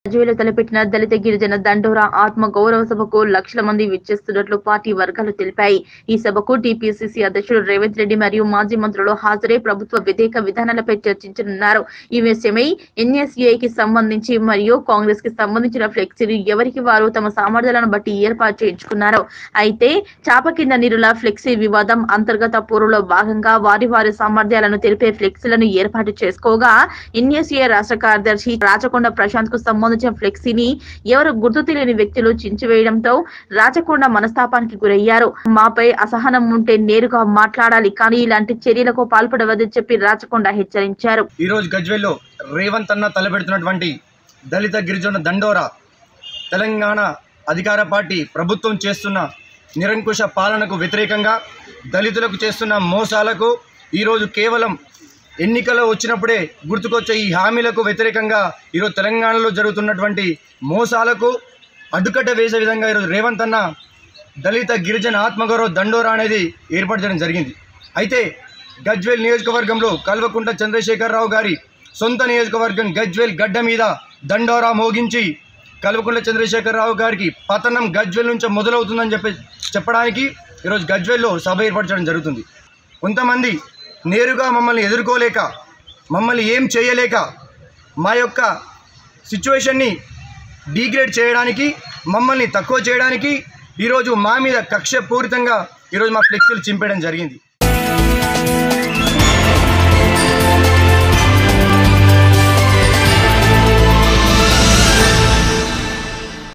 గజ్వేలు తలపెట్టిన దళిత గిరిజన దండోరా ఆత్మ గౌరవ సభకు లక్షల మంది విచ్చేస్తున్నట్లు పార్టీ వర్గాలు తెలిపాయి ఈ సభకు టీపీసీసీ అధ్యక్షుడు రేవంత్ రెడ్డి మరియు మాజీ మంత్రులు హాజరై ప్రభుత్వ వ్యతిరేక విధానాలపై చర్చించనున్నారు ఈ విషయమై ఎన్ఎస్ఏ కి సంబంధించి మరియు కాంగ్రెస్ కి సంబంధించిన ఫ్లెక్సీలు ఎవరికి వారు తమ సామర్థ్యాలను బట్టి ఏర్పాటు చేయించుకున్నారు అయితే చాప కింద నీరుల ఫ్లెక్సీ వివాదం అంతర్గత పోరులో భాగంగా వారి వారి సామర్థ్యాలను తెలిపే ఫ్లెక్సీలను ఏర్పాటు చేసుకోగా ఎన్ఎస్ఏ రాష్ట్ర కార్యదర్శి రాచకొండ ప్రశాంత్ కు సంబంధించిన ఫ్లెక్సీని ఎవరు గుర్తు తెలియని వ్యక్తులు చించివేయడంతో రాచకొండ మనస్తాపానికి గురయ్యారు మాపై అసహనం ఉంటే నేరుగా మాట్లాడాలి కానీ ఇలాంటి చర్యలకు పాల్పడవద్దని చెప్పి రాచకొండ హెచ్చరించారు ఈరోజు గజ్వేల్లో రేవంత్ అన్న తలపెడుతున్నటువంటి దళిత గిరిజన దండోరా తెలంగాణ అధికార పార్టీ ప్రభుత్వం చేస్తున్న నిరంకుశ పాలనకు వ్యతిరేకంగా దళితులకు చేస్తున్న మోసాలకు ఈరోజు కేవలం ఎన్నికలు వచ్చినప్పుడే గుర్తుకొచ్చే ఈ హామీలకు వ్యతిరేకంగా ఈరోజు తెలంగాణలో జరుగుతున్నటువంటి మోసాలకు అడ్డుకట్ట వేసే విధంగా ఈరోజు రేవంత్ అన్న దళిత గిరిజన ఆత్మగౌరవ దండోరా అనేది ఏర్పాటు చేయడం జరిగింది అయితే గజ్వేల్ నియోజకవర్గంలో కల్వకుంట్ల చంద్రశేఖరరావు గారి సొంత నియోజకవర్గం గజ్వేల్ గడ్డ మీద దండోరా మోగించి కల్వకుంట్ల చంద్రశేఖరరావు గారికి పతనం గజ్వేల్ నుంచి మొదలవుతుందని చెప్పి చెప్పడానికి ఈరోజు గజ్వేల్లో సభ ఏర్పాటు చేయడం జరుగుతుంది కొంతమంది నేరుగా మమ్మల్ని ఎదుర్కోలేక మమ్మల్ని ఏం చేయలేక మా యొక్క సిచ్యువేషన్ని డీగ్రేడ్ చేయడానికి మమ్మల్ని తక్కువ చేయడానికి ఈరోజు మా మీద కక్షపూరితంగా ఈరోజు మా ఫ్లెక్సీలు చింపేయడం జరిగింది